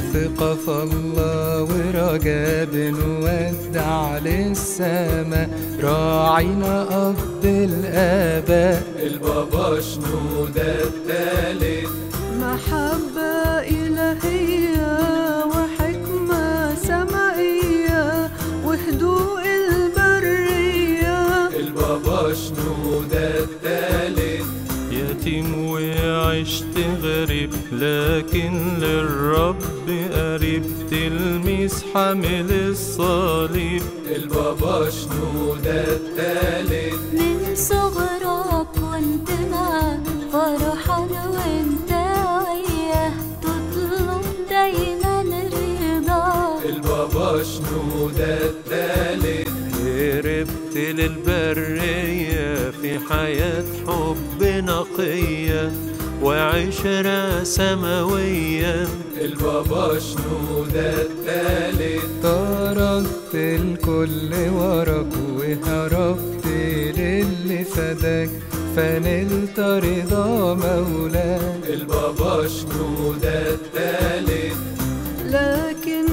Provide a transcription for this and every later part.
بثقة في الله ورجاء بنودع للسما راعينا أب الآباء البابا شنودة التالت محبة إلهية وحكمة سمائية وهدوء البرية البابا شنودة التالت يتيم وعشت غريب لكن للرب قريب تلميذ حامل الصليب البابا شنودة التالت من صغرك وانت معاه فرحان وانت وياه تطلب دايما رضاه البابا شنودة التالت هربت للبرية في حياة حب نقية وعشرة سماوية البابا شنودة التالت تركت الكل وراك وهربت للي فداك فنلت رضا مولاك البابا شنودة التالت لكن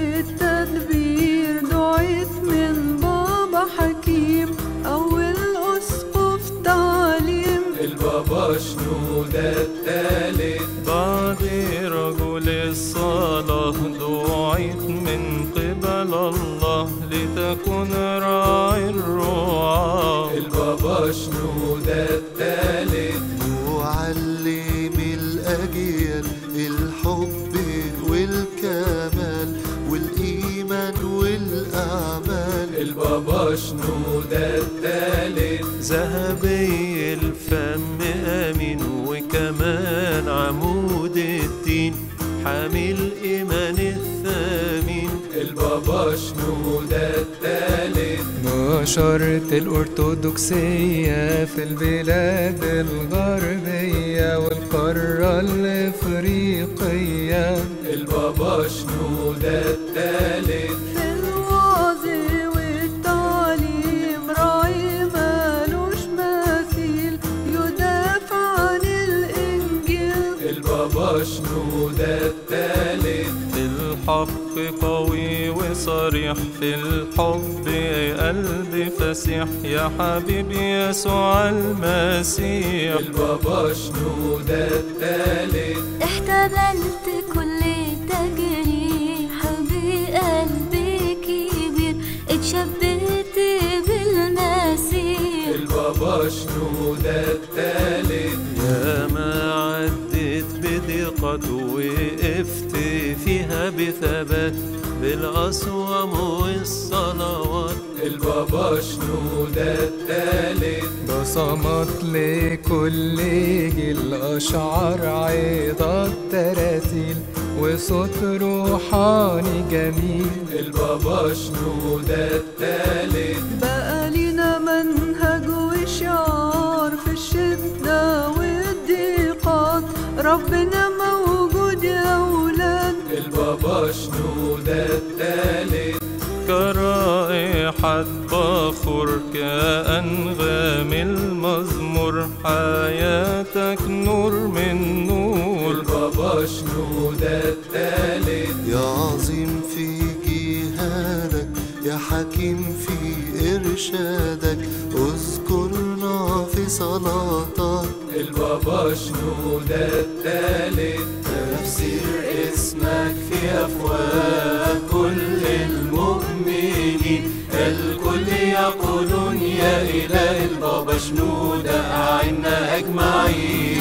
بالتدبير دعيت من بابا حكيم أول أسقف تعليم البابا شنودة التالت بعد رجل الصلاة دعيت من قبل الله لتكون راعي الرعاة البابا شنودة التالت وعلم الأجيال الحب والكمال والإيمان والأعمال البابا شنودة التالت ذهبي الفم أمين وكمان عمود الدين حامل إيمان الثامين البابا شنودة التالت نشرت الأرثوذكسية في البلاد الغربية والقارة الإفريقية البابا شنودة التالت في الوعظ والتعليم راعي مالوش مثيل يدافع عن الإنجيل البابا شنودة التالت الحق قوي وصريح في الحب قلبي فسيح يا حبيبي يسوع المسيح البابا شنودة التالت احتملت كل تجريح بقلبي كبير اتشبهت بالمسيح البابا شنودة التالت يا ما عدت بضيقة وقفت فيها بثبات بالأصوم والصلوات البابا شنودة التالت بصمت لكل جيل أشعار عظات تراتيل وصوت روحاني جميل البابا شنودة التالت بقى لينا منهج وشعار في الشدة والضيقات ربنا موجود يا أولاد البابا شنودة التالت كرائحة بخور كأنغام المزمور حياتك نور من نور البابا شنودة التالت يا عظيم في جهادك يا حكيم في إرشادك اذكرنا في صلاتك البابا شنودة التالت تفسير اسمك في أفواه كل المؤمنين الكل يقولون يا إله البابا شنودة أعنا أجمعين